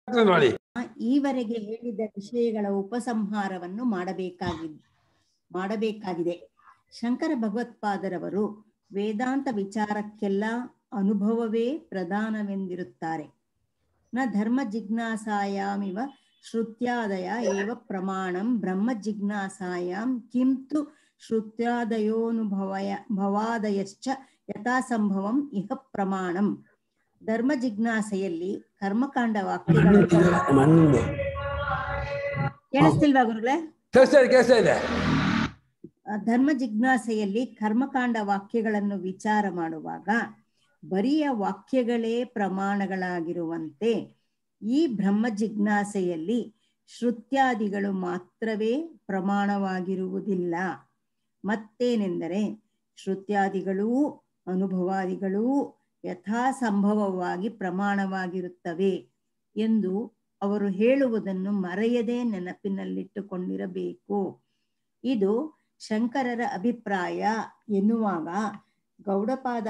ನೋಡಿ ಈವರೆಗೆ ಹೇಳಿದ ವಿಷಯಗಳ ಉಪಸಂಹಾರವನ್ನು ಮಾಡಬೇಕಾಗಿ ಮಾಡಬೇಕಾಗಿದೆ ಶಂಕರ ಭಗವತ್ಪಾದರವರು ವೇದಾಂತ ವಿಚಾರಕ್ಕೆಲ್ಲ ಅನುಭವವೇ ಪ್ರಧಾನವೆಂದಿರುತ್ತಾರೆ ನ ಧರ್ಮ ಜಿಜ್ಞಾಸಾಯಾಮಿವ ಶ್ರುತ್ಯಾದಯ ಏವ ಪ್ರಮಾಣಂ ಬ್ರಹ್ಮ ಜಿಜ್ಞಾಸಾಯಾಂ ಕಿಂತು ಶ್ರುತ್ಯಾದಯೋನುಭವಯ ಭವಾದಯಶ್ಚ ಯಥಾಸಂಭವಂ ಇಹ ಪ್ರಮಾಣಂ ಧರ್ಮ ಜಿಜ್ಞಾಸೆಯಲ್ಲಿ ಕರ್ಮಕಾಂಡ ವಾಕ್ಯಗಳು ಮಣ್ಣು ಕೇಳಿಸ್ತಿಲ್ವಾ ಗುರುಗಳೇ ಕೇಳಿಸ್ತಾ ಇದೆ ಕೇಳಿಸ್ತಾ ಇದೆ ಆ ಧರ್ಮ ಜಿಜ್ಞಾಸೆಯಲ್ಲಿ ಕರ್ಮಕಾಂಡ ವಾಕ್ಯಗಳನ್ನು ವಿಚಾರ ಮಾಡುವಾಗ ಬರಿಯ ವಾಕ್ಯಗಳೇ ಪ್ರಮಾಣಗಳಾಗಿರುವಂತೆ ಈ ಬ್ರಹ್ಮ ಜಿಜ್ಞಾಸೆಯಲ್ಲಿ ಶ್ರುತ್ಯಾದಿಗಳು ಮಾತ್ರವೇ ಪ್ರಮಾಣವಾಗಿರುವುದಿಲ್ಲ ಮತ್ತೇನೆಂದರೆ ಶ್ರುತ್ಯಾದಿಗಳೂ ಅನುಭವಾದಿಗಳೂ ಯಥಾಸಂಭವವಾಗಿ ಪ್ರಮಾಣವಾಗಿರುತ್ತವೆ ಎಂದು ಅವರು ಹೇಳುವುದನ್ನು ಮರೆಯದೆ ನೆನಪಿನಲ್ಲಿಟ್ಟುಕೊಂಡಿರಬೇಕು ಇದು ಶಂಕರರ ಅಭಿಪ್ರಾಯ ಎನ್ನುವಾಗ ಗೌಡಪಾದ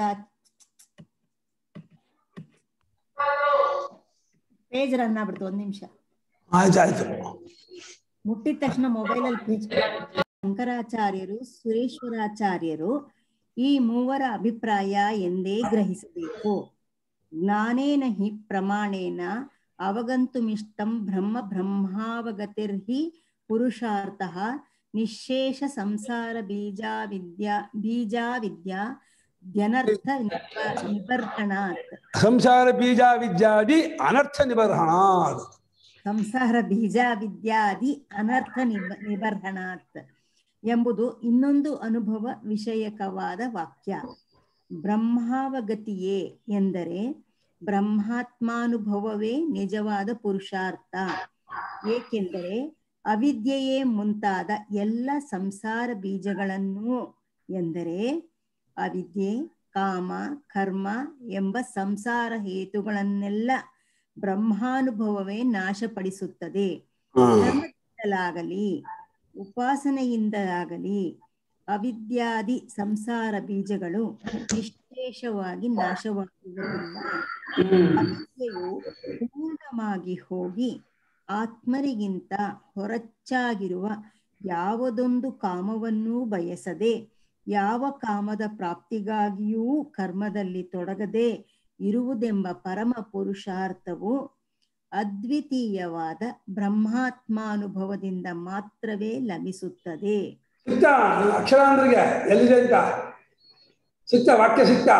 ಪೇಜ್ ರನ್ ಆಗ್ಬಿಡ್ತು ಒಂದ್ ನಿಮಿಷ ಆಯ್ತು ಆಯ್ತು ಮುಟ್ಟಿದ ತಕ್ಷಣ ಮೊಬೈಲ್ ಅಲ್ಲಿ ಪೇಜ್ ಶಂಕರಾಚಾರ್ಯರು ಸುರೇಶ್ವರಾಚಾರ್ಯರು ಈ ಮೂವರ ಅಭಿಪ್ರಾಯ ಎಂದೇ ಗ್ರಹಿಸಬೇಕು ಜ್ಞಾನೇನ ಹಿ ಪ್ರಮಾಣೇನ ಅವಗಂತುಮಿಷ್ಟಂ ಬ್ರಹ್ಮ ಬ್ರಹ್ಮಾವಗತಿರ್ಹಿ ಪುರುಷಾರ್ಥ ನಿಶೇಷ ಸಂಸಾರ ಬೀಜಾ ವಿದ್ಯಾ ಬೀಜಾ ವಿದ್ಯಾ ದ್ಯನರ್ಥ ನಿಬ- ನಿಬರ್ಹಣಾತ್ ಸಂಸಾರ ಬೀಜ ವಿದ್ಯಾದಿ ಅನರ್ಥ ನಿಬರ್ಹಣ ಸಂಸಾರ ಬೀಜ ವಿದ್ಯಾದಿ ಅನರ್ಥ ನಿಬ ನಿಬರ್ಹಣಾತ್ ಎಂಬುದು ಇನ್ನೊಂದು ಅನುಭವ ವಿಷಯಕವಾದ ವಾಕ್ಯ ಬ್ರಹ್ಮಾವಗತಿಯೇ ಎಂದರೆ ಬ್ರಹ್ಮಾತ್ಮಾನುಭವವೇ ನಿಜವಾದ ಪುರುಷಾರ್ಥ ಏಕೆಂದರೆ ಅವಿದ್ಯೆಯೇ ಮುಂತಾದ ಎಲ್ಲ ಸಂಸಾರ ಬೀಜಗಳನ್ನು ಎಂದರೆ ಅವಿದ್ಯೆ ಕಾಮ ಕರ್ಮ ಎಂಬ ಸಂಸಾರ ಹೇತುಗಳನ್ನೆಲ್ಲ ಬ್ರಹ್ಮಾನುಭವವೇ ನಾಶಪಡಿಸುತ್ತದೆ ಧರ್ಮದಿಂದಲಾಗಲಿ ಉಪಾಸನೆಯಿಂದಲಾಗಲಿ ಅವಿದ್ಯಾದಿ ಸಂಸಾರ ಬೀಜಗಳು ನಿಶೇಷವಾಗಿ ನಾಶವಾಗುವುದಿಲ್ಲ ಅವಿದ್ಯೆಯು ಪೂರ್ಣವಾಗಿ ಹೋಗಿ ಆತ್ಮರಿಗಿಂತ ಹೊರಚ್ಚಾಗಿರುವ ಯಾವುದೊಂದು ಕಾಮವನ್ನೂ ಬಯಸದೆ ಯಾವ ಕಾಮದ ಪ್ರಾಪ್ತಿಗಾಗಿಯೂ ಕರ್ಮದಲ್ಲಿ ತೊಡಗದೆ ಇರುವುದೆಂಬ ಪರಮ ಪುರುಷಾರ್ಥವು ಅದ್ವಿತೀಯವಾದ ಬ್ರಹ್ಮಾತ್ಮಾನುಭವದಿಂದ ಮಾತ್ರವೇ ಲಭಿಸುತ್ತದೆ ಸಿಕ್ತಾ ಅಕ್ಷರಾಂಧ್ರಿಗೆ ಎಲ್ಲಿದೆ ಅಂತ ಸಿಕ್ತಾ ವಾಕ್ಯ ಸಿಕ್ತಾ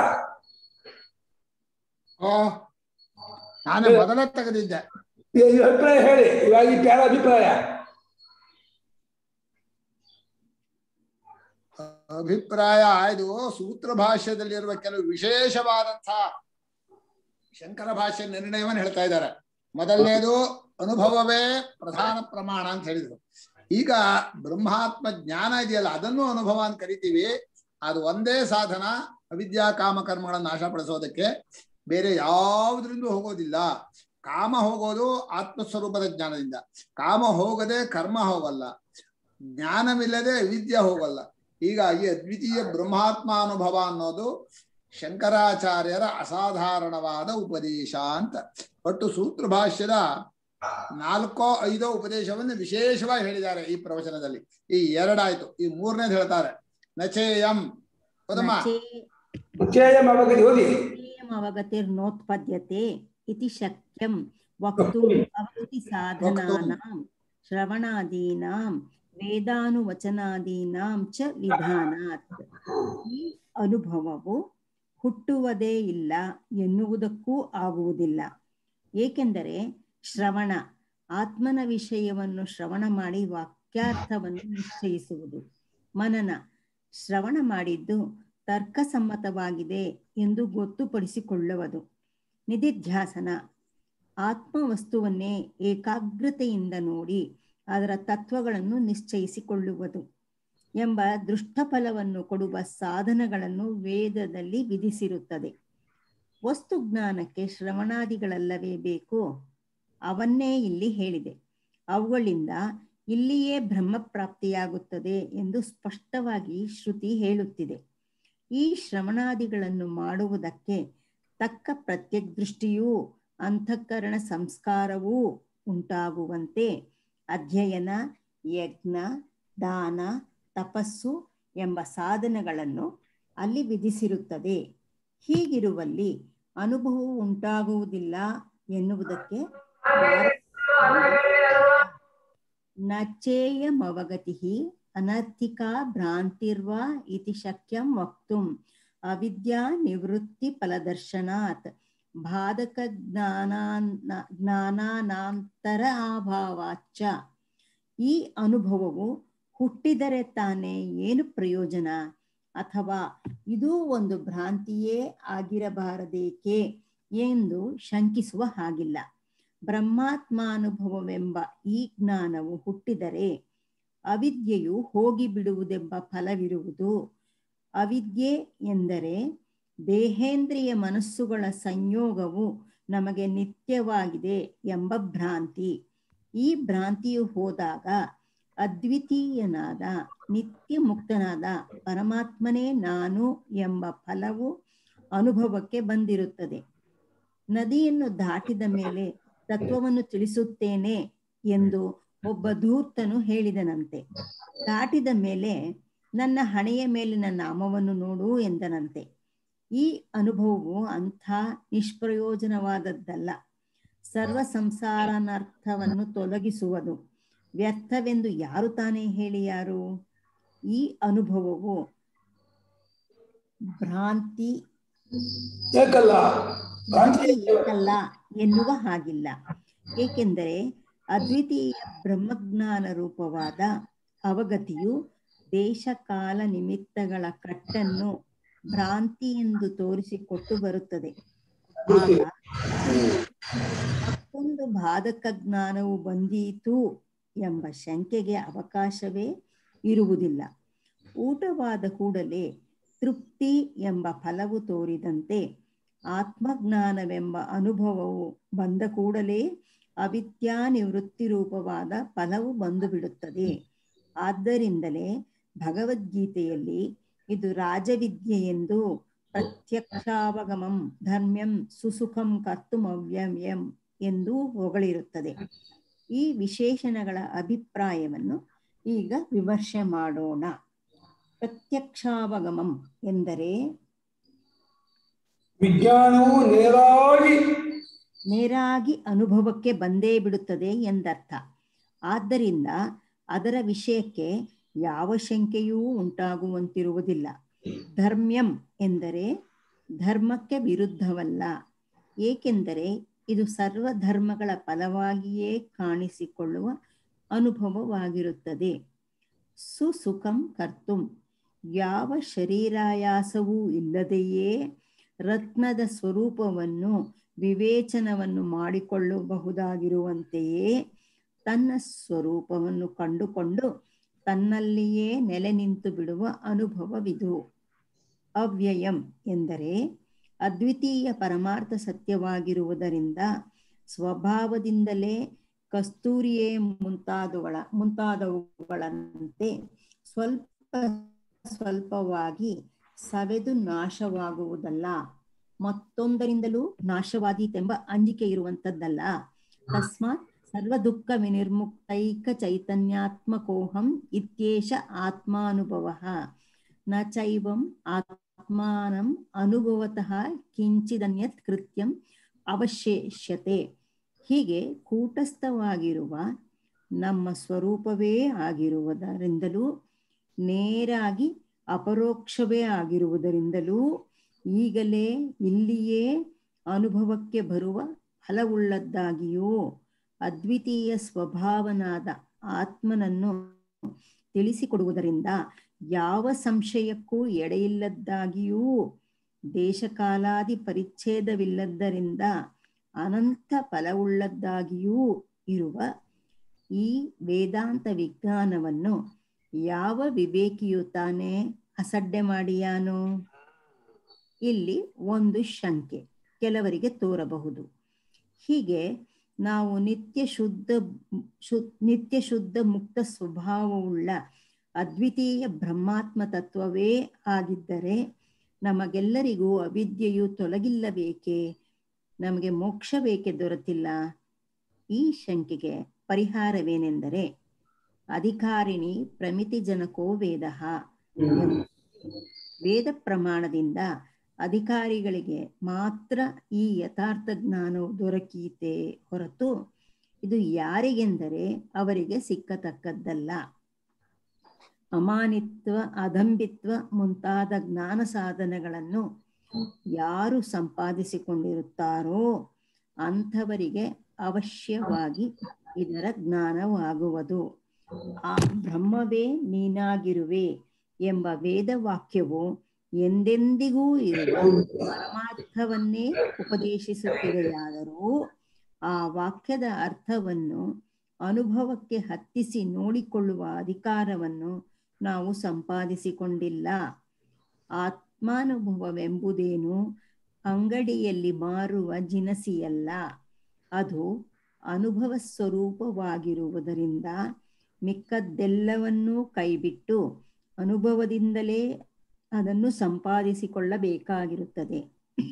ಓ ನಾನು ಮೊದಲೇ ತೆಗೆದಿದ್ದೆ ಈ ಈ ಅಭಿಪ್ರಾಯ ಹೇಳಿ ಇವಾಗ ಈ ಪ್ಯಾರ ಅಭಿಪ್ರಾಯ ಅಭಿಪ್ರಾಯ ಇದು ಸೂತ್ರ ಭಾಷ್ಯದಲ್ಲಿರುವ ಕೆಲವು ವಿಶೇಷವಾದಂತಹ ಶಂಕರ ಭಾಷ್ಯ ನಿರ್ಣಯವನ್ನು ಹೇಳ್ತಾ ಇದ್ದಾರೆ ಮೊದಲನೇದು ಅನುಭವವೇ ಪ್ರಧಾನ ಪ್ರಮಾಣ ಅಂತ ಹೇಳಿದ್ರು ಈಗ ಬ್ರಹ್ಮಾತ್ಮ ಜ್ಞಾನ ಇದೆಯಲ್ಲ ಅದನ್ನು ಅನುಭವ ಅಂತ ಕರಿತೀವಿ ಅದು ಒಂದೇ ಸಾಧನ ಅವಿದ್ಯಾ ಕಾಮ ಕರ್ಮಗಳನ್ನು ನಾಶಪಡಿಸೋದಕ್ಕೆ ಬೇರೆ ಯಾವುದರಿಂದ ಹೋಗೋದಿಲ್ಲ ಕಾಮ ಹೋಗೋದು ಆತ್ಮಸ್ವರೂಪದ ಜ್ಞಾನದಿಂದ ಕಾಮ ಹೋಗದೆ ಕರ್ಮ ಹೋಗಲ್ಲ ಜ್ಞಾನವಿಲ್ಲದೆ ಅವಿದ್ಯೆ ಹೋಗಲ್ಲ ಹೀಗಾಗಿ ಅದ್ವಿತೀಯ ಬ್ರಹ್ಮಾತ್ಮಾನುಭವ ಅನ್ನೋದು ಶಂಕರಾಚಾರ್ಯರ ಅಸಾಧಾರಣವಾದ ಉಪದೇಶ ಅಂತ ಒಟ್ಟು ಸೂತ್ರ ಭಾಷ್ಯದ ನಾಲ್ಕೋ ಐದೋ ಉಪದೇಶವನ್ನು ವಿಶೇಷವಾಗಿ ಹೇಳಿದ್ದಾರೆ ಈ ಪ್ರವಚನದಲ್ಲಿ ಈ ಎರಡಾಯ್ತು ಈ ಮೂರನೇದು ಹೇಳ್ತಾರೆ ನಚೇಯಂ ಹೌದಮ್ಮ ನಿಶ್ಚಯಂ ಅವಗತಿ ಓದಿ ಅವಗತಿರ್ನೋತ್ಪದ್ಯತೆ ಇತಿ ಶಕ್ಯಂ ವಕ್ತುಂ ಅವಗತಿ ಸಾಧನಾನಾಂ ಶ್ರವಣಾದೀನಾಂ ವೇದಾನುವಚನಾದೀನಾಂ ಚ ವಿಧಾನಾತ್ ಈ ಅನುಭವವು ಹುಟ್ಟುವುದೇ ಇಲ್ಲ ಎನ್ನುವುದಕ್ಕೂ ಆಗುವುದಿಲ್ಲ ಏಕೆಂದರೆ ಶ್ರವಣ ಆತ್ಮನ ವಿಷಯವನ್ನು ಶ್ರವಣ ಮಾಡಿ ವಾಕ್ಯಾರ್ಥವನ್ನು ನಿಶ್ಚಯಿಸುವುದು ಮನನ ಶ್ರವಣ ಮಾಡಿದ್ದು ತರ್ಕಸಮ್ಮತವಾಗಿದೆ ಎಂದು ಗೊತ್ತುಪಡಿಸಿಕೊಳ್ಳುವುದು ನಿಧಿಧ್ಯಾಸನ ಆತ್ಮವಸ್ತುವನ್ನೇ ಏಕಾಗ್ರತೆಯಿಂದ ನೋಡಿ ಅದರ ತತ್ವಗಳನ್ನು ನಿಶ್ಚಯಿಸಿಕೊಳ್ಳುವುದು ಎಂಬ ದೃಷ್ಟಫಲವನ್ನು ಕೊಡುವ ಸಾಧನಗಳನ್ನು ವೇದದಲ್ಲಿ ವಿಧಿಸಿರುತ್ತದೆ ವಸ್ತು ಜ್ಞಾನಕ್ಕೆ ಶ್ರವಣಾದಿಗಳಲ್ಲವೇ ಬೇಕು ಅವನ್ನೇ ಇಲ್ಲಿ ಹೇಳಿದೆ ಅವುಗಳಿಂದ ಇಲ್ಲಿಯೇ ಬ್ರಹ್ಮ ಪ್ರಾಪ್ತಿಯಾಗುತ್ತದೆ ಎಂದು ಸ್ಪಷ್ಟವಾಗಿ ಶ್ರುತಿ ಹೇಳುತ್ತಿದೆ ಈ ಶ್ರವಣಾದಿಗಳನ್ನು ಮಾಡುವುದಕ್ಕೆ ತಕ್ಕ ಪ್ರತ್ಯದೃಷ್ಟಿಯೂ ಅಂತಃಕರಣ ಸಂಸ್ಕಾರವೂ ಉಂಟಾಗುವಂತೆ ಅಧ್ಯಯನ ಯಜ್ಞ ದಾನ ತಪಸ್ಸು ಎಂಬ ಸಾಧನಗಳನ್ನು ಅಲ್ಲಿ ವಿಧಿಸಿರುತ್ತದೆ ಹೀಗಿರುವಲ್ಲಿ ಅನುಭವವು ಉಂಟಾಗುವುದಿಲ್ಲ ಎನ್ನುವುದಕ್ಕೆ ನಚೇಯಮವಗತಿ ಅನರ್ಥಿಕಾ ಭ್ರಾಂತಿರ್ವಾ ಇತಿ ಶಕ್ಯಂ ವಕ್ತುಂ ಅವಿದ್ಯಾ ನಿವೃತ್ತಿ ಫಲದರ್ಶನಾತ್ ಬಾಧಕ ಜ್ಞಾನ ಜ್ಞಾನಾನಾಂತರ ಅಭಾವಾಚ್ಚ ಈ ಅನುಭವವು ಹುಟ್ಟಿದರೆ ತಾನೇ ಏನು ಪ್ರಯೋಜನ ಅಥವಾ ಇದೂ ಒಂದು ಭ್ರಾಂತಿಯೇ ಆಗಿರಬಾರದೇಕೆ ಎಂದು ಶಂಕಿಸುವ ಹಾಗಿಲ್ಲ ಬ್ರಹ್ಮಾತ್ಮಾನುಭವವೆಂಬ ಈ ಜ್ಞಾನವು ಹುಟ್ಟಿದರೆ ಅವಿದ್ಯೆಯು ಹೋಗಿ ಬಿಡುವುದೆಂಬ ಫಲವಿರುವುದು ಅವಿದ್ಯೆ ಎಂದರೆ ದೇಹೇಂದ್ರಿಯ ಮನಸ್ಸುಗಳ ಸಂಯೋಗವು ನಮಗೆ ನಿತ್ಯವಾಗಿದೆ ಎಂಬ ಭ್ರಾಂತಿ ಈ ಭ್ರಾಂತಿಯು ಹೋದಾಗ ಅದ್ವಿತೀಯನಾದ ನಿತ್ಯ ಮುಕ್ತನಾದ ಪರಮಾತ್ಮನೇ ನಾನು ಎಂಬ ಫಲವು ಅನುಭವಕ್ಕೆ ಬಂದಿರುತ್ತದೆ ನದಿಯನ್ನು ದಾಟಿದ ಮೇಲೆ ತತ್ವವನ್ನು ತಿಳಿಸುತ್ತೇನೆ ಎಂದು ಒಬ್ಬ ಧೂರ್ತನು ಹೇಳಿದನಂತೆ ದಾಟಿದ ಮೇಲೆ ನನ್ನ ಹಣೆಯ ಮೇಲಿನ ನಾಮವನ್ನು ನೋಡು ಎಂದನಂತೆ ಈ ಅನುಭವವು ಅಂಥ ನಿಷ್ಪ್ರಯೋಜನವಾದದ್ದಲ್ಲ ಸರ್ವ ಸಂಸಾರನರ್ಥವನ್ನು ತೊಲಗಿಸುವುದು ವ್ಯರ್ಥವೆಂದು ಯಾರು ತಾನೇ ಹೇಳಿಯಾರು ಈ ಅನುಭವವು ಭ್ರಾಂತಿ ಏಕಲ್ಲ ಭ್ರಾಂತಿ ಏಕಲ್ಲ ಎನ್ನುವ ಹಾಗಿಲ್ಲ ಏಕೆಂದರೆ ಅದ್ವಿತೀಯ ಬ್ರಹ್ಮಜ್ಞಾನ ರೂಪವಾದ ಅವಗತಿಯು ದೇಶ ಕಾಲ ನಿಮಿತ್ತಗಳ ಕಟ್ಟನ್ನು ಭ್ರಾಂತಿ ಎಂದು ತೋರಿಸಿಕೊಟ್ಟು ಬರುತ್ತದೆ ಆಗ ಮತ್ತೊಂದು ಬಾಧಕ ಜ್ಞಾನವು ಬಂದೀತು ಎಂಬ ಶಂಕೆಗೆ ಅವಕಾಶವೇ ಇರುವುದಿಲ್ಲ ಊಟವಾದ ಕೂಡಲೇ ತೃಪ್ತಿ ಎಂಬ ಫಲವು ತೋರಿದಂತೆ ಆತ್ಮಜ್ಞಾನವೆಂಬ ಅನುಭವವು ಬಂದ ಕೂಡಲೇ ಅವಿದ್ಯಾ ನಿವೃತ್ತಿ ರೂಪವಾದ ಫಲವು ಬಂದು ಬಿಡುತ್ತದೆ ಆದ್ದರಿಂದಲೇ ಭಗವದ್ಗೀತೆಯಲ್ಲಿ ಇದು ರಾಜವಿದ್ಯೆ ಎಂದು ಪ್ರತ್ಯಕ್ಷಾವಗಮಂ ಧರ್ಮ್ಯಂ ಸುಸುಖಂ ಕರ್ತುಮವ್ಯಮ್ಯಂ ಎಂದು ಹೊಗಳಿರುತ್ತದೆ ಈ ವಿಶೇಷಣಗಳ ಅಭಿಪ್ರಾಯವನ್ನು ಈಗ ವಿಮರ್ಶೆ ಮಾಡೋಣ ಪ್ರತ್ಯಕ್ಷಾವಗಮಂ ಎಂದರೆ ವಿಜ್ಞಾನವು ನೇರಾಗಿ ನೇರಾಗಿ ಅನುಭವಕ್ಕೆ ಬಂದೇ ಬಿಡುತ್ತದೆ ಎಂದರ್ಥ ಆದ್ದರಿಂದ ಅದರ ವಿಷಯಕ್ಕೆ ಯಾವ ಶಂಕೆಯೂ ಉಂಟಾಗುವಂತಿರುವುದಿಲ್ಲ ಧರ್ಮ್ಯಂ ಎಂದರೆ ಧರ್ಮಕ್ಕೆ ವಿರುದ್ಧವಲ್ಲ ಏಕೆಂದರೆ ಇದು ಸರ್ವ ಧರ್ಮಗಳ ಫಲವಾಗಿಯೇ ಕಾಣಿಸಿಕೊಳ್ಳುವ ಅನುಭವವಾಗಿರುತ್ತದೆ ಸುಸುಖಂ ಕರ್ತುಂ ಯಾವ ಶರೀರಾಯಾಸವೂ ಇಲ್ಲದೆಯೇ ರತ್ನದ ಸ್ವರೂಪವನ್ನು ವಿವೇಚನವನ್ನು ಮಾಡಿಕೊಳ್ಳಬಹುದಾಗಿರುವಂತೆಯೇ ತನ್ನ ಸ್ವರೂಪವನ್ನು ಕಂಡುಕೊಂಡು ತನ್ನಲ್ಲಿಯೇ ನೆಲೆ ನಿಂತು ಬಿಡುವ ಅನುಭವವಿದು ಅವ್ಯಯಂ ಎಂದರೆ ಅದ್ವಿತೀಯ ಪರಮಾರ್ಥ ಸತ್ಯವಾಗಿರುವುದರಿಂದ ಸ್ವಭಾವದಿಂದಲೇ ಕಸ್ತೂರಿಯೇ ಮುಂತಾದವುಗಳ ಮುಂತಾದವುಗಳಂತೆ ಸ್ವಲ್ಪ ಸ್ವಲ್ಪವಾಗಿ ಸವೆದು ನಾಶವಾಗುವುದಲ್ಲ ಮತ್ತೊಂದರಿಂದಲೂ ನಾಶವಾದೀತೆಂಬ ಅಂಜಿಕೆ ಇರುವಂತದ್ದಲ್ಲ ತಸ್ಮಾತ್ ಸರ್ವ ದುಃಖ ವಿನಿರ್ಮುಕ್ತೈಕ ಚೈತನ್ಯಾತ್ಮಕೋಹಂ ಇತ್ಯೇಷ ಆತ್ಮಾನುಭವ ನ ಚೈವಂ ಆತ್ಮಾನಂ ಅನುಭವತಃ ಕಿಂಚಿದನ್ಯತ್ ಕೃತ್ಯಂ ಅವಶೇಷ್ಯತೆ ಹೀಗೆ ಕೂಟಸ್ಥವಾಗಿರುವ ನಮ್ಮ ಸ್ವರೂಪವೇ ಆಗಿರುವುದರಿಂದಲೂ ನೇರಾಗಿ ಅಪರೋಕ್ಷವೇ ಆಗಿರುವುದರಿಂದಲೂ ಈಗಲೇ ಇಲ್ಲಿಯೇ ಅನುಭವಕ್ಕೆ ಬರುವ ಫಲವುಳ್ಳದ್ದಾಗಿಯೂ ಅದ್ವಿತೀಯ ಸ್ವಭಾವನಾದ ಆತ್ಮನನ್ನು ತಿಳಿಸಿಕೊಡುವುದರಿಂದ ಯಾವ ಸಂಶಯಕ್ಕೂ ಎಡೆಯಿಲ್ಲದ್ದಾಗಿಯೂ ದೇಶಕಾಲಾದಿ ಪರಿಚ್ಛೇದವಿಲ್ಲದ್ದರಿಂದ ಅನಂತ ಫಲವುಳ್ಳದ್ದಾಗಿಯೂ ಇರುವ ಈ ವೇದಾಂತ ವಿಜ್ಞಾನವನ್ನು ಯಾವ ವಿವೇಕಿಯು ತಾನೇ ಅಸಡ್ಡೆ ಮಾಡಿಯಾನು ಇಲ್ಲಿ ಒಂದು ಶಂಕೆ ಕೆಲವರಿಗೆ ತೋರಬಹುದು ಹೀಗೆ ನಾವು ನಿತ್ಯ ಶುದ್ಧ ಶು ನಿತ್ಯ ಶುದ್ಧ ಮುಕ್ತ ಸ್ವಭಾವವುಳ್ಳ ಅದ್ವಿತೀಯ ಬ್ರಹ್ಮಾತ್ಮ ತತ್ವವೇ ಆಗಿದ್ದರೆ ನಮಗೆಲ್ಲರಿಗೂ ಅವಿದ್ಯೆಯು ತೊಲಗಿಲ್ಲಬೇಕೆ ನಮಗೆ ಮೋಕ್ಷ ಬೇಕೆ ದೊರೆತಿಲ್ಲ ಈ ಶಂಕೆಗೆ ಪರಿಹಾರವೇನೆಂದರೆ ಅಧಿಕಾರಿಣಿ ಪ್ರಮಿತಿ ಜನಕೋ ವೇದ ವೇದ ಪ್ರಮಾಣದಿಂದ ಅಧಿಕಾರಿಗಳಿಗೆ ಮಾತ್ರ ಈ ಯಥಾರ್ಥ ಜ್ಞಾನವು ದೊರಕೀತೆ ಹೊರತು ಇದು ಯಾರಿಗೆಂದರೆ ಅವರಿಗೆ ಸಿಕ್ಕತಕ್ಕದ್ದಲ್ಲ ಅಮಾನಿತ್ವ ಅದಂಬಿತ್ವ ಮುಂತಾದ ಜ್ಞಾನ ಸಾಧನಗಳನ್ನು ಯಾರು ಸಂಪಾದಿಸಿಕೊಂಡಿರುತ್ತಾರೋ ಅಂಥವರಿಗೆ ಅವಶ್ಯವಾಗಿ ಇದರ ಜ್ಞಾನವಾಗುವುದು ಆ ಬ್ರಹ್ಮವೇ ನೀನಾಗಿರುವೆ ಎಂಬ ವೇದ ವಾಕ್ಯವು ಎಂದೆಂದಿಗೂ ಇರುವ ಪರಮಾರ್ಥವನ್ನೇ ಉಪದೇಶಿಸುತ್ತಿದೆಯಾದರೂ ಆ ವಾಕ್ಯದ ಅರ್ಥವನ್ನು ಅನುಭವಕ್ಕೆ ಹತ್ತಿಸಿ ನೋಡಿಕೊಳ್ಳುವ ಅಧಿಕಾರವನ್ನು ನಾವು ಸಂಪಾದಿಸಿಕೊಂಡಿಲ್ಲ ಆತ್ಮಾನುಭವವೆಂಬುದೇನು ಅಂಗಡಿಯಲ್ಲಿ ಮಾರುವ ಜಿನಸಿಯಲ್ಲ ಅದು ಅನುಭವ ಸ್ವರೂಪವಾಗಿರುವುದರಿಂದ ಮಿಕ್ಕದ್ದೆಲ್ಲವನ್ನೂ ಕೈಬಿಟ್ಟು ಅನುಭವದಿಂದಲೇ ಅದನ್ನು ಸಂಪಾದಿಸಿಕೊಳ್ಳಬೇಕಾಗಿರುತ್ತದೆ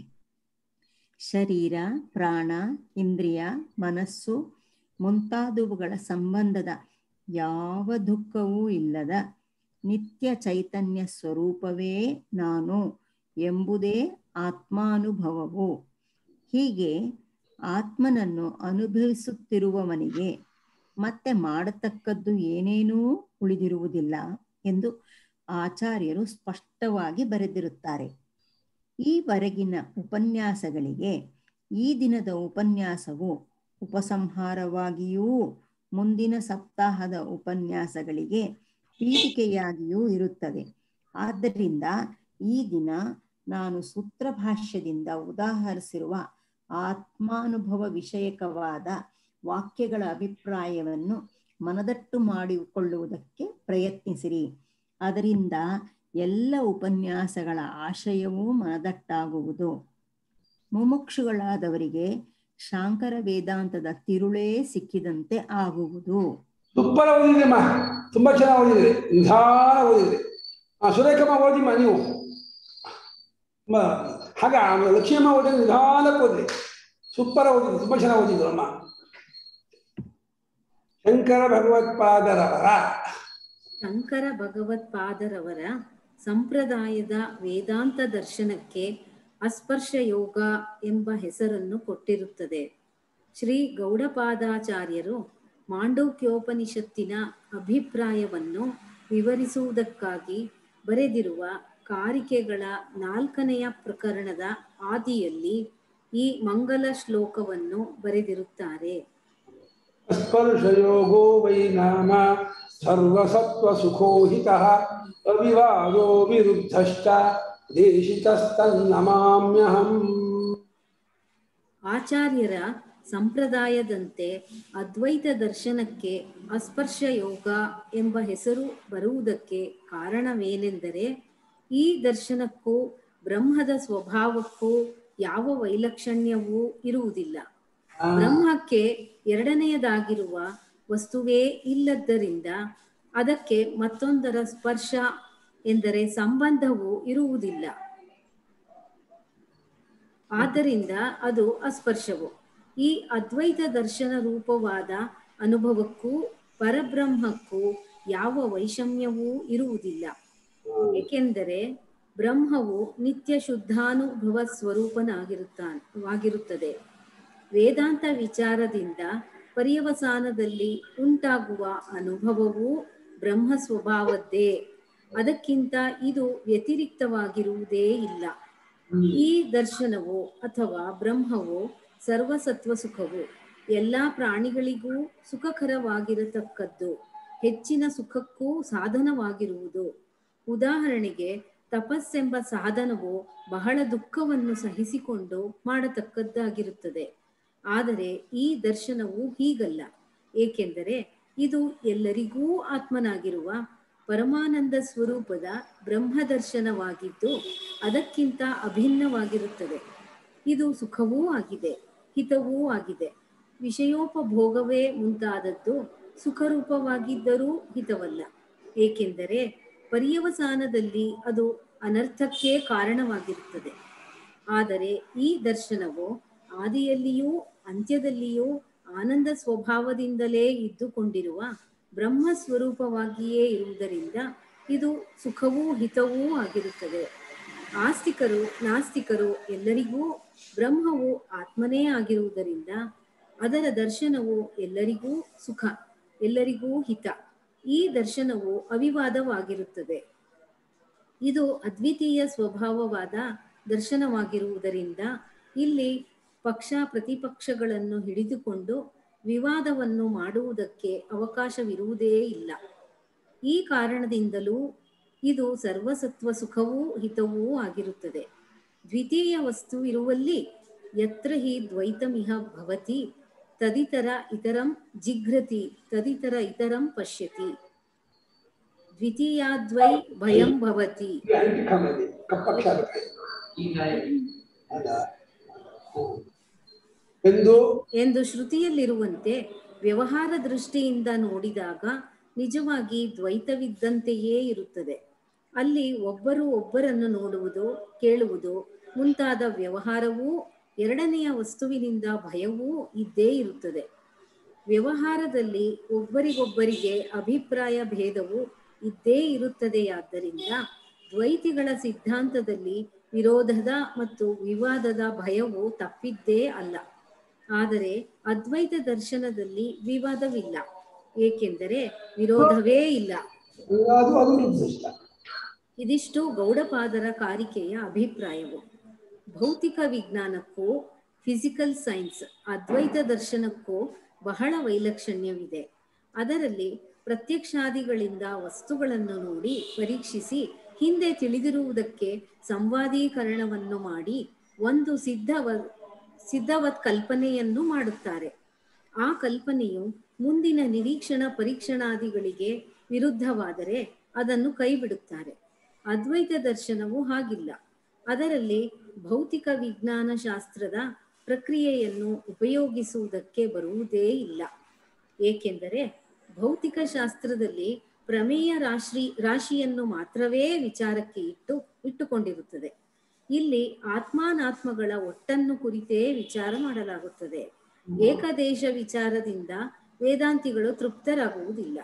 ಶರೀರ ಪ್ರಾಣ ಇಂದ್ರಿಯ ಮನಸ್ಸು ಮುಂತಾದವುಗಳ ಸಂಬಂಧದ ಯಾವ ದುಃಖವೂ ಇಲ್ಲದ ನಿತ್ಯ ಚೈತನ್ಯ ಸ್ವರೂಪವೇ ನಾನು ಎಂಬುದೇ ಆತ್ಮಾನುಭವವು ಹೀಗೆ ಆತ್ಮನನ್ನು ಅನುಭವಿಸುತ್ತಿರುವವನಿಗೆ ಮತ್ತೆ ಮಾಡತಕ್ಕದ್ದು ಏನೇನೂ ಉಳಿದಿರುವುದಿಲ್ಲ ಎಂದು ಆಚಾರ್ಯರು ಸ್ಪಷ್ಟವಾಗಿ ಬರೆದಿರುತ್ತಾರೆ ಈವರೆಗಿನ ಉಪನ್ಯಾಸಗಳಿಗೆ ಈ ದಿನದ ಉಪನ್ಯಾಸವು ಉಪಸಂಹಾರವಾಗಿಯೂ ಮುಂದಿನ ಸಪ್ತಾಹದ ಉಪನ್ಯಾಸಗಳಿಗೆ ಪೀಠಿಕೆಯಾಗಿಯೂ ಇರುತ್ತದೆ ಆದ್ದರಿಂದ ಈ ದಿನ ನಾನು ಸೂತ್ರ ಭಾಷ್ಯದಿಂದ ಉದಾಹರಿಸಿರುವ ಆತ್ಮಾನುಭವ ವಿಷಯಕವಾದ ವಾಕ್ಯಗಳ ಅಭಿಪ್ರಾಯವನ್ನು ಮನದಟ್ಟು ಮಾಡಿಕೊಳ್ಳುವುದಕ್ಕೆ ಪ್ರಯತ್ನಿಸಿರಿ ಅದರಿಂದ ಎಲ್ಲ ಉಪನ್ಯಾಸಗಳ ಆಶಯವೂ ಮನದಟ್ಟಾಗುವುದು ಮುಮುಕ್ಷುಗಳಾದವರಿಗೆ ಶಾಂಕರ ವೇದಾಂತದ ತಿರುಳೇ ಸಿಕ್ಕಿದಂತೆ ಆಗುವುದು ಸೂಪರ್ ಓದಿದ್ರಮ್ಮ ತುಂಬಾ ಚೆನ್ನಾಗಿ ಓದಿದ್ರಿ ನಿಧಾನ ಓದಿದ್ರಿ ಆ ಸುರೇಖಮ್ಮ ಓದಿಮ್ಮ ನೀವು ಮ- ಹಾಗೆ ಆ ಲಕ್ಷ್ಮೀಮ್ಮ ಓದಿದ್ರೆ ನಿಧಾನಕ್ಕೆ ಓದ್ರಿ ಸೂಪರ್ ಓದಿದ್ರಿ ತುಂಬಾ ಚೆನ್ನಾಗಿ ಓದಿದ್ರು ಅಮ್ಮ ಶಂಕರ ಭಗವತ್ಪಾದರವರ ಶಂಕರ ಭಗವತ್ಪಾದರವರ ಸಂಪ್ರದಾಯದ ವೇದಾಂತ ದರ್ಶನಕ್ಕೆ ಅಸ್ಪರ್ಶ ಯೋಗ ಎಂಬ ಹೆಸರನ್ನು ಕೊಟ್ಟಿರುತ್ತದೆ ಶ್ರೀ ಗೌಡಪಾದಾಚಾರ್ಯರು ಮಾಂಡೂಕ್ಯೋಪನಿಷತ್ತಿನ ಅಭಿಪ್ರಾಯವನ್ನು ವಿವರಿಸುವುದಕ್ಕಾಗಿ ಬರೆದಿರುವ ಕಾರಿಕೆಗಳ ನಾಲ್ಕನೆಯ ಪ್ರಕರಣದ ಆದಿಯಲ್ಲಿ ಈ ಮಂಗಲ ಶ್ಲೋಕವನ್ನು ಬರೆದಿರುತ್ತಾರೆ ಸ್ಪರ್ಶಯೋಗೋ ವೈ ನಾಮ ಸರ್ವಸತ್ವಸುಖೋ ಹಿತಃ ಅವಿವಾದೋ ವಿರುದ್ಧಶ್ಚ ದೇಶಿತಸ್ತನ್ನಮಾಮ್ಯಹಂ ಆಚಾರ್ಯರ ಸಂಪ್ರದಾಯದಂತೆ ಅದ್ವೈತ ದರ್ಶನಕ್ಕೆ ಅಸ್ಪರ್ಶ ಯೋಗ ಎಂಬ ಹೆಸರು ಬರುವುದಕ್ಕೆ ಕಾರಣವೇನೆಂದರೆ ಈ ದರ್ಶನಕ್ಕೂ ಬ್ರಹ್ಮದ ಸ್ವಭಾವಕ್ಕೂ ಯಾವ ವೈಲಕ್ಷಣ್ಯವೂ ಇರುವುದಿಲ್ಲ ಬ್ರಹ್ಮಕ್ಕೆ ಎರಡನೆಯದಾಗಿರುವ ವಸ್ತುವೇ ಇಲ್ಲದ್ದರಿಂದ ಅದಕ್ಕೆ ಮತ್ತೊಂದರ ಸ್ಪರ್ಶ ಎಂದರೆ ಸಂಬಂಧವು ಇರುವುದಿಲ್ಲ ಆದ್ದರಿಂದ ಅದು ಅಸ್ಪರ್ಶವು ಈ ಅದ್ವೈತ ದರ್ಶನ ರೂಪವಾದ ಅನುಭವಕ್ಕೂ ಪರಬ್ರಹ್ಮಕ್ಕೂ ಯಾವ ವೈಷಮ್ಯವೂ ಇರುವುದಿಲ್ಲ ಏಕೆಂದರೆ ಬ್ರಹ್ಮವು ನಿತ್ಯ ಶುದ್ಧಾನುಭವ ಸ್ವರೂಪನಾಗಿರುತ್ತಾವಾಗಿರುತ್ತದೆ ವೇದಾಂತ ವಿಚಾರದಿಂದ ಪರ್ಯವಸಾನದಲ್ಲಿ ಉಂಟಾಗುವ ಅನುಭವವು ಬ್ರಹ್ಮ ಸ್ವಭಾವದ್ದೇ ಅದಕ್ಕಿಂತ ಇದು ವ್ಯತಿರಿಕ್ತವಾಗಿರುವುದೇ ಇಲ್ಲ ಈ ದರ್ಶನವು ಅಥವಾ ಬ್ರಹ್ಮವು ಸರ್ವಸತ್ವ ಸುಖವು ಎಲ್ಲ ಪ್ರಾಣಿಗಳಿಗೂ ಸುಖಕರವಾಗಿರತಕ್ಕದ್ದು ಹೆಚ್ಚಿನ ಸುಖಕ್ಕೂ ಸಾಧನವಾಗಿರುವುದು ಉದಾಹರಣೆಗೆ ತಪಸ್ಸೆಂಬ ಸಾಧನವು ಬಹಳ ದುಃಖವನ್ನು ಸಹಿಸಿಕೊಂಡು ಮಾಡತಕ್ಕದ್ದಾಗಿರುತ್ತದೆ ಆದರೆ ಈ ದರ್ಶನವು ಹೀಗಲ್ಲ ಏಕೆಂದರೆ ಇದು ಎಲ್ಲರಿಗೂ ಆತ್ಮನಾಗಿರುವ ಪರಮಾನಂದ ಸ್ವರೂಪದ ಬ್ರಹ್ಮ ದರ್ಶನವಾಗಿದ್ದು ಅದಕ್ಕಿಂತ ಅಭಿನ್ನವಾಗಿರುತ್ತದೆ ಇದು ಸುಖವೂ ಆಗಿದೆ ಹಿತವೂ ಆಗಿದೆ ವಿಷಯೋಪಭೋಗವೇ ಮುಂತಾದದ್ದು ಸುಖರೂಪವಾಗಿದ್ದರೂ ಹಿತವಲ್ಲ ಏಕೆಂದರೆ ಪರ್ಯವಸಾನದಲ್ಲಿ ಅದು ಅನರ್ಥಕ್ಕೆ ಕಾರಣವಾಗಿರುತ್ತದೆ ಆದರೆ ಈ ದರ್ಶನವು ಆದಿಯಲ್ಲಿಯೂ ಅಂತ್ಯದಲ್ಲಿಯೂ ಆನಂದ ಸ್ವಭಾವದಿಂದಲೇ ಇದ್ದುಕೊಂಡಿರುವ ಬ್ರಹ್ಮ ಸ್ವರೂಪವಾಗಿಯೇ ಇರುವುದರಿಂದ ಇದು ಸುಖವೂ ಹಿತವೂ ಆಗಿರುತ್ತದೆ ಆಸ್ತಿಕರು ನಾಸ್ತಿಕರು ಎಲ್ಲರಿಗೂ ಬ್ರಹ್ಮವು ಆತ್ಮನೇ ಆಗಿರುವುದರಿಂದ ಅದರ ದರ್ಶನವು ಎಲ್ಲರಿಗೂ ಸುಖ ಎಲ್ಲರಿಗೂ ಹಿತ ಈ ದರ್ಶನವು ಅವಿವಾದವಾಗಿರುತ್ತದೆ ಇದು ಅದ್ವಿತೀಯ ಸ್ವಭಾವವಾದ ದರ್ಶನವಾಗಿರುವುದರಿಂದ ಇಲ್ಲಿ ಪಕ್ಷ ಪ್ರತಿಪಕ್ಷಗಳನ್ನು ಹಿಡಿದುಕೊಂಡು ವಿವಾದವನ್ನು ಮಾಡುವುದಕ್ಕೆ ಅವಕಾಶವಿರುವುದೇ ಇಲ್ಲ ಈ ಕಾರಣದಿಂದಲೂ ಇದು ಸರ್ವಸತ್ವ ಸುಖವೂ ಹಿತವೂ ಆಗಿರುತ್ತದೆ ದ್ವಿತೀಯ ವಸ್ತು ಇರುವಲ್ಲಿ ಯತ್ರ ಹಿ ದ್ವೈತಮಿಹ ಭವತಿ ತದಿತರ ಇತರಂ ಜಿಘ್ರತಿ ತದಿತರ ಇತರಂ ಪಶ್ಯತಿ ದ್ವಿತೀಯಾದ್ವೈ ಭಯಂ ಭವತಿ ಈ ಅಂಟಿಕಾಮಲ್ಲಿ ಕಪ್ಪಕ್ಷ ಅಲ್ಲ ಹ್ಮ್. ಎಂದು ಎಂದು ಶ್ರುತಿಯಲ್ಲಿರುವಂತೆ ವ್ಯವಹಾರ ದೃಷ್ಟಿಯಿಂದ ನೋಡಿದಾಗ ನಿಜವಾಗಿ ದ್ವೈತವಿದ್ದಂತೆಯೇ ಇರುತ್ತದೆ ಅಲ್ಲಿ ಒಬ್ಬರು ಒಬ್ಬರನ್ನು ನೋಡುವುದು ಕೇಳುವುದು ಮುಂತಾದ ವ್ಯವಹಾರವೂ ಎರಡನೆಯ ವಸ್ತುವಿನಿಂದ ಭಯವೂ ಇದ್ದೇ ಇರುತ್ತದೆ ವ್ಯವಹಾರದಲ್ಲಿ ಒಬ್ಬರಿಗೊಬ್ಬರಿಗೆ ಅಭಿಪ್ರಾಯ ಭೇದವು ಇದ್ದೇ ಇರುತ್ತದೆಯಾದ್ದರಿಂದ ದ್ವೈತಿಗಳ ಸಿದ್ಧಾಂತದಲ್ಲಿ ವಿರೋಧದ ಮತ್ತು ವಿವಾದದ ಭಯವು ತಪ್ಪಿದ್ದೇ ಅಲ್ಲ ಆದರೆ ಅದ್ವೈತ ದರ್ಶನದಲ್ಲಿ ವಿವಾದವಿಲ್ಲ ಏಕೆಂದರೆ ವಿರೋಧವೇ ಇಲ್ಲ ಅದು ಅದು ನಿರ್ದಿಷ್ಟ ಇದಿಷ್ಟು ಗೌಡಪಾದರ ಕಾರಿಕೆಯ ಅಭಿಪ್ರಾಯವು ಭೌತಿಕ ವಿಜ್ಞಾನಕ್ಕೂ ಫಿಸಿಕಲ್ ಸೈನ್ಸ್ ಅದ್ವೈತ ದರ್ಶನಕ್ಕೂ ಬಹಳ ವೈಲಕ್ಷಣ್ಯವಿದೆ ಅದರಲ್ಲಿ ಪ್ರತ್ಯಕ್ಷಾದಿಗಳಿಂದ ವಸ್ತುಗಳನ್ನು ನೋಡಿ ಪರೀಕ್ಷಿಸಿ ಹಿಂದೆ ತಿಳಿದಿರುವುದಕ್ಕೆ ಸಂವಾದೀಕರಣವನ್ನು ಮಾಡಿ ಒಂದು ಸಿದ್ಧವ ಸಿದ್ಧವತ್ ಕಲ್ಪನೆಯನ್ನು ಮಾಡುತ್ತಾರೆ ಆ ಕಲ್ಪನೆಯು ಮುಂದಿನ ನಿರೀಕ್ಷಣ ಪರೀಕ್ಷಣಾದಿಗಳಿಗೆ ವಿರುದ್ಧವಾದರೆ ಅದನ್ನು ಕೈಬಿಡುತ್ತಾರೆ ಅದ್ವೈತ ದರ್ಶನವು ಹಾಗಿಲ್ಲ ಅದರಲ್ಲಿ ಭೌತಿಕ ವಿಜ್ಞಾನ ಶಾಸ್ತ್ರದ ಪ್ರಕ್ರಿಯೆಯನ್ನು ಉಪಯೋಗಿಸುವುದಕ್ಕೆ ಬರುವುದೇ ಇಲ್ಲ ಏಕೆಂದರೆ ಭೌತಿಕ ಶಾಸ್ತ್ರದಲ್ಲಿ ಪ್ರಮೇಯ ರಾಶಿ ರಾಶಿಯನ್ನು ಮಾತ್ರವೇ ವಿಚಾರಕ್ಕೆ ಇಟ್ಟು ಇಟ್ಟುಕೊಂಡಿರುತ್ತದೆ ಇಲ್ಲಿ ಆತ್ಮಾನಾತ್ಮಗಳ ಒಟ್ಟನ್ನು ಕುರಿತೇ ವಿಚಾರ ಮಾಡಲಾಗುತ್ತದೆ ಏಕದೇಶ ವಿಚಾರದಿಂದ ವೇದಾಂತಿಗಳು ತೃಪ್ತರಾಗುವುದಿಲ್ಲ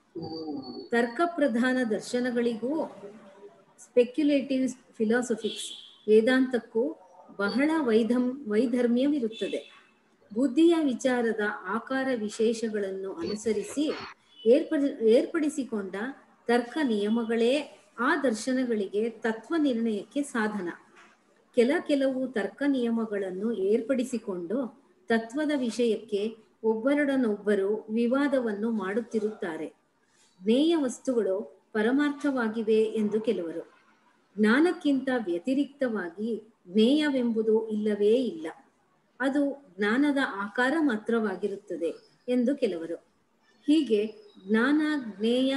ತರ್ಕ ಪ್ರಧಾನ ದರ್ಶನಗಳಿಗೂ ಸ್ಪೆಕ್ಯುಲೇಟಿವ್ ಫಿಲಾಸಫಿಕ್ಸ್ ವೇದಾಂತಕ್ಕೂ ಬಹಳ ವೈಧಮ್ ವೈಧರ್ಮ್ಯವಿರುತ್ತದೆ ಬುದ್ಧಿಯ ವಿಚಾರದ ಆಕಾರ ವಿಶೇಷಗಳನ್ನು ಅನುಸರಿಸಿ ಏರ್ಪಡಿ ಏರ್ಪಡಿಸಿಕೊಂಡ ತರ್ಕ ನಿಯಮಗಳೇ ಆ ದರ್ಶನಗಳಿಗೆ ತತ್ವ ನಿರ್ಣಯಕ್ಕೆ ಸಾಧನ ಕೆಲ ಕೆಲವು ತರ್ಕ ನಿಯಮಗಳನ್ನು ಏರ್ಪಡಿಸಿಕೊಂಡು ತತ್ವದ ವಿಷಯಕ್ಕೆ ಒಬ್ಬರೊಡನೊಬ್ಬರು ವಿವಾದವನ್ನು ಮಾಡುತ್ತಿರುತ್ತಾರೆ ಜ್ಞೇಯ ವಸ್ತುಗಳು ಪರಮಾರ್ಥವಾಗಿವೆ ಎಂದು ಕೆಲವರು ಜ್ಞಾನಕ್ಕಿಂತ ವ್ಯತಿರಿಕ್ತವಾಗಿ ಜ್ಞೇಯವೆಂಬುದು ಇಲ್ಲವೇ ಇಲ್ಲ ಅದು ಜ್ಞಾನದ ಆಕಾರ ಮಾತ್ರವಾಗಿರುತ್ತದೆ ಎಂದು ಕೆಲವರು ಹೀಗೆ ಜ್ಞಾನ ಜ್ಞೇಯ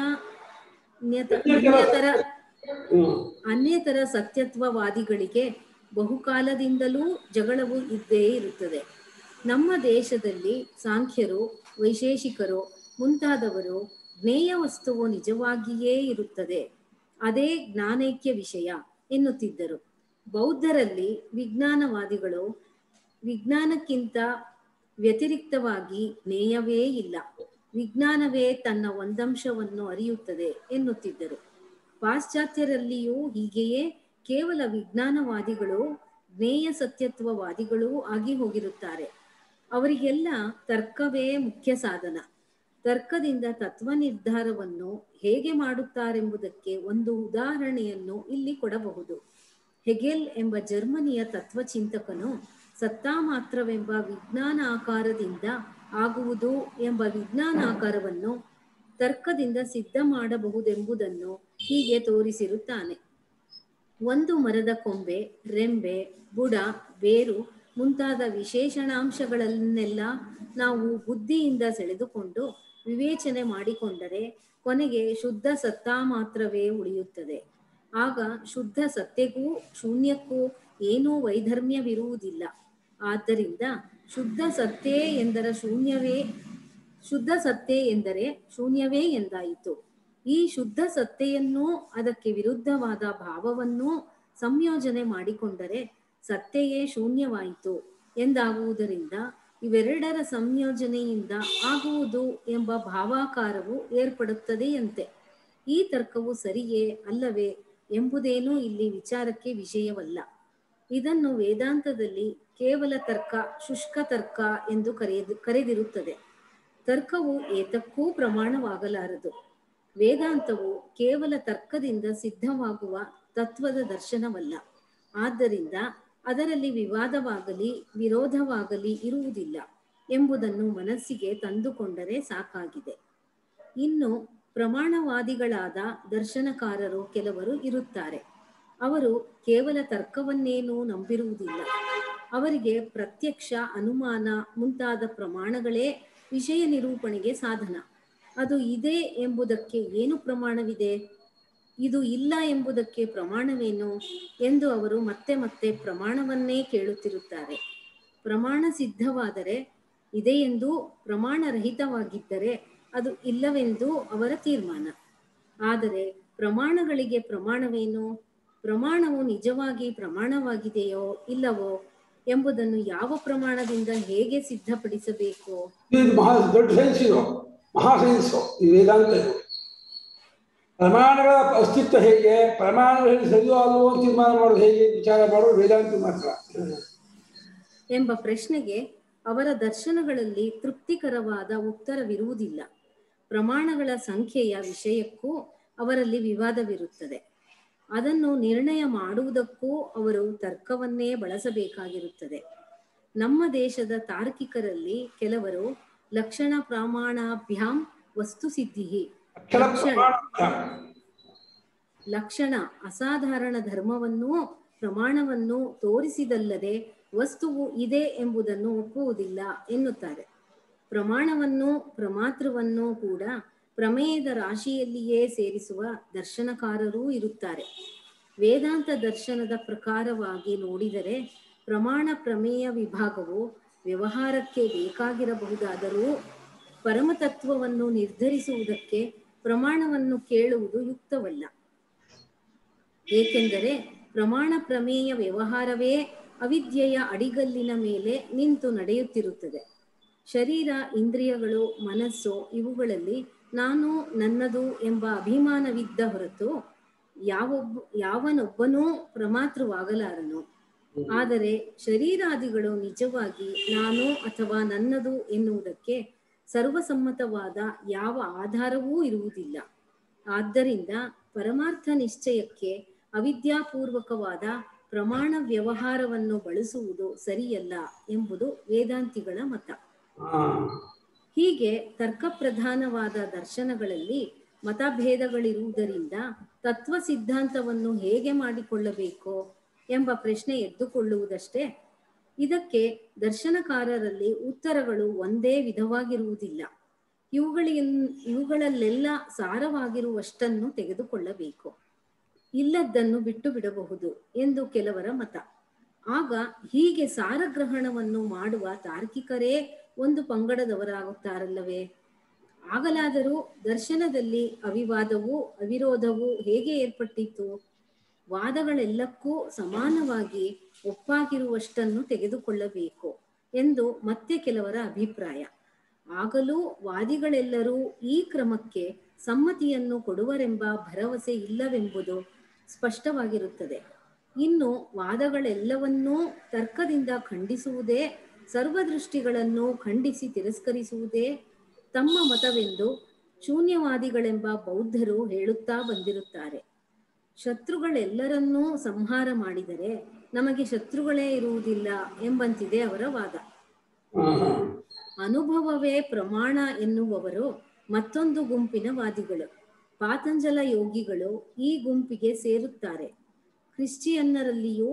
ಅನ್ಯತ- ಅನ್ಯತರ ಹ್ಮ್ ಅನ್ಯತರ ಸತ್ಯತ್ವವಾದಿಗಳಿಗೆ ಬಹುಕಾಲದಿಂದಲೂ ಜಗಳವು ಇದ್ದೇ ಇರುತ್ತದೆ ನಮ್ಮ ದೇಶದಲ್ಲಿ ಸಾಂಖ್ಯರು ವೈಶೇಷಿಕರು ಮುಂತಾದವರು ಜ್ಞೇಯ ವಸ್ತುವು ನಿಜವಾಗಿಯೇ ಇರುತ್ತದೆ ಅದೇ ಜ್ಞಾನೈಕ್ಯ ವಿಷಯ ಎನ್ನುತ್ತಿದ್ದರು ಬೌದ್ಧರಲ್ಲಿ ವಿಜ್ಞಾನವಾದಿಗಳು ವಿಜ್ಞಾನಕ್ಕಿಂತ ವ್ಯತಿರಿಕ್ತವಾಗಿ ಜ್ಞೇಯವೇ ಇಲ್ಲ ವಿಜ್ಞಾನವೇ ತನ್ನ ಒಂದಂಶವನ್ನು ಅರಿಯುತ್ತದೆ ಎನ್ನುತ್ತಿದ್ದರು ಪಾಶ್ಚಾತ್ಯರಲ್ಲಿಯೂ ಹೀಗೆಯೇ ಕೇವಲ ವಿಜ್ಞಾನವಾದಿಗಳು ಜ್ಞೇಯ ಸತ್ಯತ್ವವಾದಿಗಳೂ ಆಗಿ ಹೋಗಿರುತ್ತಾರೆ ಅವರಿಗೆಲ್ಲ ತರ್ಕವೇ ಮುಖ್ಯ ಸಾಧನ ತರ್ಕದಿಂದ ತತ್ವ ನಿರ್ಧಾರವನ್ನು ಹೇಗೆ ಮಾಡುತ್ತಾರೆಂಬುದಕ್ಕೆ ಒಂದು ಉದಾಹರಣೆಯನ್ನು ಇಲ್ಲಿ ಕೊಡಬಹುದು ಹೆಗೆಲ್ ಎಂಬ ಜರ್ಮನಿಯ ತತ್ವಚಿಂತಕನು ಸತ್ತಾ ಮಾತ್ರವೆಂಬ ವಿಜ್ಞಾನ ಆಕಾರದಿಂದ ಆಗುವುದು ಎಂಬ ವಿಜ್ಞಾನ ಆಕಾರವನ್ನು ತರ್ಕದಿಂದ ಸಿದ್ಧ ಮಾಡಬಹುದೆಂಬುದನ್ನು ಹೀಗೆ ತೋರಿಸಿರುತ್ತಾನೆ ಒಂದು ಮರದ ಕೊಂಬೆ ರೆಂಬೆ ಬುಡ ಬೇರು ಮುಂತಾದ ವಿಶೇಷಣಾಂಶಗಳನ್ನೆಲ್ಲ ನಾವು ಬುದ್ಧಿಯಿಂದ ಸೆಳೆದುಕೊಂಡು ವಿವೇಚನೆ ಮಾಡಿಕೊಂಡರೆ ಕೊನೆಗೆ ಶುದ್ಧ ಸತ್ತಾ ಮಾತ್ರವೇ ಉಳಿಯುತ್ತದೆ ಆಗ ಶುದ್ಧ ಸತ್ಯಕ್ಕೂ ಶೂನ್ಯಕ್ಕೂ ಏನೂ ವೈಧರ್ಮ್ಯವಿರುವುದಿಲ್ಲ ಆದ್ದರಿಂದ ಶುದ್ಧ ಸತ್ತೇ ಎಂದರ ಶೂನ್ಯವೇ ಶುದ್ಧ ಸತ್ತೆ ಎಂದರೆ ಶೂನ್ಯವೇ ಎಂದಾಯಿತು ಈ ಶುದ್ಧ ಸತ್ತೆಯನ್ನೂ ಅದಕ್ಕೆ ವಿರುದ್ಧವಾದ ಭಾವವನ್ನೂ ಸಂಯೋಜನೆ ಮಾಡಿಕೊಂಡರೆ ಸತ್ತೆಯೇ ಶೂನ್ಯವಾಯಿತು ಎಂದಾಗುವುದರಿಂದ ಇವೆರಡರ ಸಂಯೋಜನೆಯಿಂದ ಆಗುವುದು ಎಂಬ ಭಾವಾಕಾರವು ಏರ್ಪಡುತ್ತದೆಯಂತೆ ಈ ತರ್ಕವು ಸರಿಯೇ ಅಲ್ಲವೇ ಎಂಬುದೇನೂ ಇಲ್ಲಿ ವಿಚಾರಕ್ಕೆ ವಿಷಯವಲ್ಲ ಇದನ್ನು ವೇದಾಂತದಲ್ಲಿ ಕೇವಲ ತರ್ಕ ಶುಷ್ಕ ತರ್ಕ ಎಂದು ಕರೆಯದು ಕರೆದಿರುತ್ತದೆ ತರ್ಕವು ಏತಕ್ಕೂ ಪ್ರಮಾಣವಾಗಲಾರದು ವೇದಾಂತವು ಕೇವಲ ತರ್ಕದಿಂದ ಸಿದ್ಧವಾಗುವ ತತ್ವದ ದರ್ಶನವಲ್ಲ ಆದ್ದರಿಂದ ಅದರಲ್ಲಿ ವಿವಾದವಾಗಲಿ ವಿರೋಧವಾಗಲಿ ಇರುವುದಿಲ್ಲ ಎಂಬುದನ್ನು ಮನಸ್ಸಿಗೆ ತಂದುಕೊಂಡರೆ ಸಾಕಾಗಿದೆ ಇನ್ನು ಪ್ರಮಾಣವಾದಿಗಳಾದ ದರ್ಶನಕಾರರು ಕೆಲವರು ಇರುತ್ತಾರೆ ಅವರು ಕೇವಲ ತರ್ಕವನ್ನೇನೂ ನಂಬಿರುವುದಿಲ್ಲ ಅವರಿಗೆ ಪ್ರತ್ಯಕ್ಷ ಅನುಮಾನ ಮುಂತಾದ ಪ್ರಮಾಣಗಳೇ ವಿಷಯ ನಿರೂಪಣೆಗೆ ಸಾಧನ ಅದು ಇದೆ ಎಂಬುದಕ್ಕೆ ಏನು ಪ್ರಮಾಣವಿದೆ ಇದು ಇಲ್ಲ ಎಂಬುದಕ್ಕೆ ಪ್ರಮಾಣವೇನು ಎಂದು ಅವರು ಮತ್ತೆ ಮತ್ತೆ ಪ್ರಮಾಣವನ್ನೇ ಕೇಳುತ್ತಿರುತ್ತಾರೆ ಪ್ರಮಾಣ ಸಿದ್ಧವಾದರೆ ಇದೆಯೆಂದು ಪ್ರಮಾಣರಹಿತವಾಗಿದ್ದರೆ ಅದು ಇಲ್ಲವೆಂದು ಅವರ ತೀರ್ಮಾನ ಆದರೆ ಪ್ರಮಾಣಗಳಿಗೆ ಪ್ರಮಾಣವೇನು ಪ್ರಮಾಣವು ನಿಜವಾಗಿ ಪ್ರಮಾಣವಾಗಿದೆಯೋ ಇಲ್ಲವೋ ಎಂಬುದನ್ನು ಯಾವ ಪ್ರಮಾಣದಿಂದ ಹೇಗೆ ಸಿದ್ಧಪಡಿಸಬೇಕು ಇದು ಮಹಾ ದೊಡ್ಡ ಸೈನ್ಸ್ ಇದು ಮಹಾ ಸೈನ್ಸು ಈ ವೇದಾಂತ ಇದು ಪ್ರಮಾಣಗಳ ಅಸ್ತಿತ್ವ ಹೇಗೆ ಪ್ರಮಾಣಗಳು ಸರಿಯೋ ಅಲ್ವೋ ಅಂತ ತೀರ್ಮಾನ ಮಾಡೋದು ಹೇಗೆ ವಿಚಾರ ಮಾಡೋದು ವೇದಾಂತ ಮಾತ್ರ ಎಂಬ ಪ್ರಶ್ನೆಗೆ ಅವರ ದರ್ಶನಗಳಲ್ಲಿ ತೃಪ್ತಿಕರವಾದ ಉತ್ತರವಿರುವುದಿಲ್ಲ ಪ್ರಮಾಣಗಳ ಸಂಖ್ಯೆಯ ವಿಷಯಕ್ಕೂ ಅವರಲ್ಲಿ ವಿವಾದವಿರುತ್ತದೆ ಅದನ್ನು ನಿರ್ಣಯ ಮಾಡುವುದಕ್ಕೂ ಅವರು ತರ್ಕವನ್ನೇ ಬಳಸಬೇಕಾಗಿರುತ್ತದೆ ನಮ್ಮ ದೇಶದ ತಾರ್ಕಿಕರಲ್ಲಿ ಕೆಲವರು ಲಕ್ಷಣ ಪ್ರಮಾಣಾಭ್ಯಾಂ ವಸ್ತುಸಿದ್ಧಿ ಅಕ್ಷರ ಲಕ್ಷಣ ಪ್ರಮಾಣ ಲಕ್ಷಣ ಅಸಾಧಾರಣ ಧರ್ಮವನ್ನೂ ಪ್ರಮಾಣವನ್ನು ತೋರಿಸಿದಲ್ಲದೆ ವಸ್ತುವು ಇದೆ ಎಂಬುದನ್ನು ಒಪ್ಪುವುದಿಲ್ಲ ಎನ್ನುತ್ತಾರೆ ಪ್ರಮಾಣವನ್ನು ಪ್ರಮಾತೃವನ್ನು ಕೂಡ ಪ್ರಮೇಯದ ರಾಶಿಯಲ್ಲಿಯೇ ಸೇರಿಸುವ ದರ್ಶನಕಾರರೂ ಇರುತ್ತಾರೆ ವೇದಾಂತ ದರ್ಶನದ ಪ್ರಕಾರವಾಗಿ ನೋಡಿದರೆ ಪ್ರಮಾಣ ಪ್ರಮೇಯ ವಿಭಾಗವು ವ್ಯವಹಾರಕ್ಕೆ ಬೇಕಾಗಿರಬಹುದಾದರೂ ಪರಮತತ್ವವನ್ನು ನಿರ್ಧರಿಸುವುದಕ್ಕೆ ಪ್ರಮಾಣವನ್ನು ಕೇಳುವುದು ಯುಕ್ತವಲ್ಲ ಏಕೆಂದರೆ ಪ್ರಮಾಣ ಪ್ರಮೇಯ ವ್ಯವಹಾರವೇ ಅವಿದ್ಯೆಯ ಅಡಿಗಲ್ಲಿನ ಮೇಲೆ ನಿಂತು ನಡೆಯುತ್ತಿರುತ್ತದೆ ಶರೀರ ಇಂದ್ರಿಯಗಳು ಮನಸ್ಸು ಇವುಗಳಲ್ಲಿ ನಾನು ನನ್ನದು ಎಂಬ ಅಭಿಮಾನವಿದ್ದ ಹೊರತು ಯಾವೊಬ್ಬ ಯಾವನೊಬ್ಬನೂ ಪ್ರಮಾತೃವಾಗಲಾರನು ಆದರೆ ಶರೀರಾದಿಗಳು ನಿಜವಾಗಿ ನಾನು ಅಥವಾ ನನ್ನದು ಎನ್ನುವುದಕ್ಕೆ ಸರ್ವಸಮ್ಮತವಾದ ಯಾವ ಆಧಾರವೂ ಇರುವುದಿಲ್ಲ ಆದ್ದರಿಂದ ಪರಮಾರ್ಥ ನಿಶ್ಚಯಕ್ಕೆ ಅವಿದ್ಯಾಪೂರ್ವಕವಾದ ಪ್ರಮಾಣ ವ್ಯವಹಾರವನ್ನು ಬಳಸುವುದು ಸರಿಯಲ್ಲ ಎಂಬುದು ವೇದಾಂತಿಗಳ ಮತ ಹಾ ಹೀಗೆ ತರ್ಕಪ್ರಧಾನವಾದ ದರ್ಶನಗಳಲ್ಲಿ ಮತಭೇದಗಳಿರುವುದರಿಂದ ತತ್ವ ಸಿದ್ಧಾಂತವನ್ನು ಹೇಗೆ ಮಾಡಿಕೊಳ್ಳಬೇಕು ಎಂಬ ಪ್ರಶ್ನೆ ಎದ್ದುಕೊಳ್ಳುವುದಷ್ಟೇ ಇದಕ್ಕೆ ದರ್ಶನಕಾರರಲ್ಲಿ ಉತ್ತರಗಳು ಒಂದೇ ವಿಧವಾಗಿರುವುದಿಲ್ಲ ಇವುಗಳಿನ್ ಇವುಗಳಲ್ಲೆಲ್ಲ ಸಾರವಾಗಿರುವಷ್ಟನ್ನು ತೆಗೆದುಕೊಳ್ಳಬೇಕು ಇಲ್ಲದ್ದನ್ನು ಬಿಟ್ಟು ಬಿಡಬಹುದು ಎಂದು ಕೆಲವರ ಮತ ಆಗ ಹೀಗೆ ಸಾರಗ್ರಹಣವನ್ನು ಮಾಡುವ ತಾರ್ಕಿಕರೇ ಒಂದು ಪಂಗಡದವರಾಗುತ್ತಾರಲ್ಲವೇ ಆಗಲಾದರೂ ದರ್ಶನದಲ್ಲಿ ಅವಿವಾದವೂ ಅವಿರೋಧವೂ ಹೇಗೆ ಏರ್ಪಟ್ಟಿತು ವಾದಗಳೆಲ್ಲಕ್ಕೂ ಸಮಾನವಾಗಿ ಒಪ್ಪಾಗಿರುವಷ್ಟನ್ನು ತೆಗೆದುಕೊಳ್ಳಬೇಕು ಎಂದು ಮತ್ತೆ ಕೆಲವರ ಅಭಿಪ್ರಾಯ ಆಗಲೂ ವಾದಿಗಳೆಲ್ಲರೂ ಈ ಕ್ರಮಕ್ಕೆ ಸಮ್ಮತಿಯನ್ನು ಕೊಡುವರೆಂಬ ಭರವಸೆ ಇಲ್ಲವೆಂಬುದು ಸ್ಪಷ್ಟವಾಗಿರುತ್ತದೆ ಇನ್ನು ವಾದಗಳೆಲ್ಲವನ್ನೂ ತರ್ಕದಿಂದ ಖಂಡಿಸುವುದೇ ಸರ್ವದೃಷ್ಟಿಗಳನ್ನು ಖಂಡಿಸಿ ತಿರಸ್ಕರಿಸುವುದೇ ತಮ್ಮ ಮತವೆಂದು ಶೂನ್ಯವಾದಿಗಳೆಂಬ ಬೌದ್ಧರು ಹೇಳುತ್ತಾ ಬಂದಿರುತ್ತಾರೆ ಶತ್ರುಗಳೆಲ್ಲರನ್ನೂ ಸಂಹಾರ ಮಾಡಿದರೆ ನಮಗೆ ಶತ್ರುಗಳೇ ಇರುವುದಿಲ್ಲ ಎಂಬಂತಿದೆ ಅವರ ವಾದ ಹಾ ಹಾ ಅನುಭವವೇ ಪ್ರಮಾಣ ಎನ್ನುವವರು ಮತ್ತೊಂದು ಗುಂಪಿನ ವಾದಿಗಳು ಪಾತಂಜಲ ಯೋಗಿಗಳು ಈ ಗುಂಪಿಗೆ ಸೇರುತ್ತಾರೆ ಕ್ರಿಶ್ಚಿಯನ್ನರಲ್ಲಿಯೂ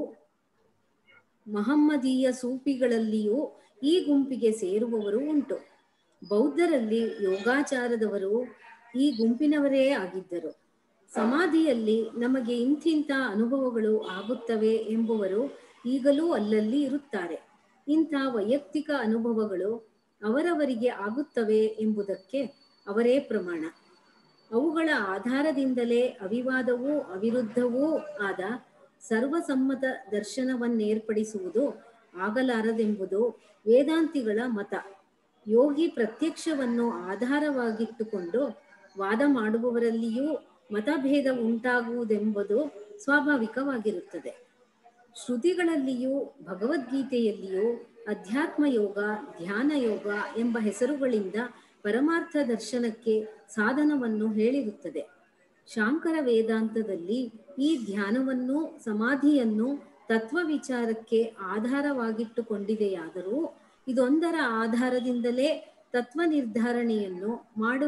ಮಹಮ್ಮದೀಯ ಸೂಫಿಗಳಲ್ಲಿಯೂ ಈ ಗುಂಪಿಗೆ ಸೇರುವವರು ಉಂಟು ಬೌದ್ಧರಲ್ಲಿ ಯೋಗಾಚಾರದವರು ಈ ಗುಂಪಿನವರೇ ಆಗಿದ್ದರು ಸಮಾಧಿಯಲ್ಲಿ ನಮಗೆ ಇಂಥಿಂಥ ಅನುಭವಗಳು ಆಗುತ್ತವೆ ಎಂಬುವರು ಈಗಲೂ ಅಲ್ಲಲ್ಲಿ ಇರುತ್ತಾರೆ ಇಂಥ ವೈಯಕ್ತಿಕ ಅನುಭವಗಳು ಅವರವರಿಗೆ ಆಗುತ್ತವೆ ಎಂಬುದಕ್ಕೆ ಅವರೇ ಪ್ರಮಾಣ ಅವುಗಳ ಆಧಾರದಿಂದಲೇ ಅವಿವಾದವೂ ಅವಿರುದ್ಧವೂ ಆದ ಸರ್ವಸಮ್ಮತ ದರ್ಶನವನ್ನೇರ್ಪಡಿಸುವುದು ಆಗಲಾರದೆಂಬುದು ವೇದಾಂತಿಗಳ ಮತ ಯೋಗಿ ಪ್ರತ್ಯಕ್ಷವನ್ನು ಆಧಾರವಾಗಿಟ್ಟುಕೊಂಡು ವಾದ ಮಾಡುವವರಲ್ಲಿಯೂ ಮತಭೇದ ಉಂಟಾಗುವುದೆಂಬುದು ಸ್ವಾಭಾವಿಕವಾಗಿರುತ್ತದೆ ಶ್ರುತಿಗಳಲ್ಲಿಯೂ ಭಗವದ್ಗೀತೆಯಲ್ಲಿಯೂ ಅಧ್ಯಾತ್ಮ ಯೋಗ ಧ್ಯಾನ ಯೋಗ ಎಂಬ ಹೆಸರುಗಳಿಂದ ಪರಮಾರ್ಥ ದರ್ಶನಕ್ಕೆ ಸಾಧನವನ್ನು ಹೇಳಿರುತ್ತದೆ ಶಾಂಕರ ವೇದಾಂತದಲ್ಲಿ ಈ ಧ್ಯಾನವನ್ನು ಸಮಾಧಿಯನ್ನು ತತ್ವ ವಿಚಾರಕ್ಕೆ ಆಧಾರವಾಗಿಟ್ಟುಕೊಂಡಿದೆಯಾದರೂ ಇದೊಂದರ ಆಧಾರದಿಂದಲೇ ತತ್ವ ನಿರ್ಧಾರಣೆಯನ್ನು ಮಾಡು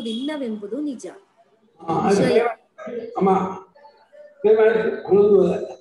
ಮಾಡಿರುವುದಿಲ್ಲವೆಂಬುದು ನಿಜ ಆ, ಅದು ಅಮ್ಮ ದಯಮಾಡಿ ಹನ್ನೊಂದು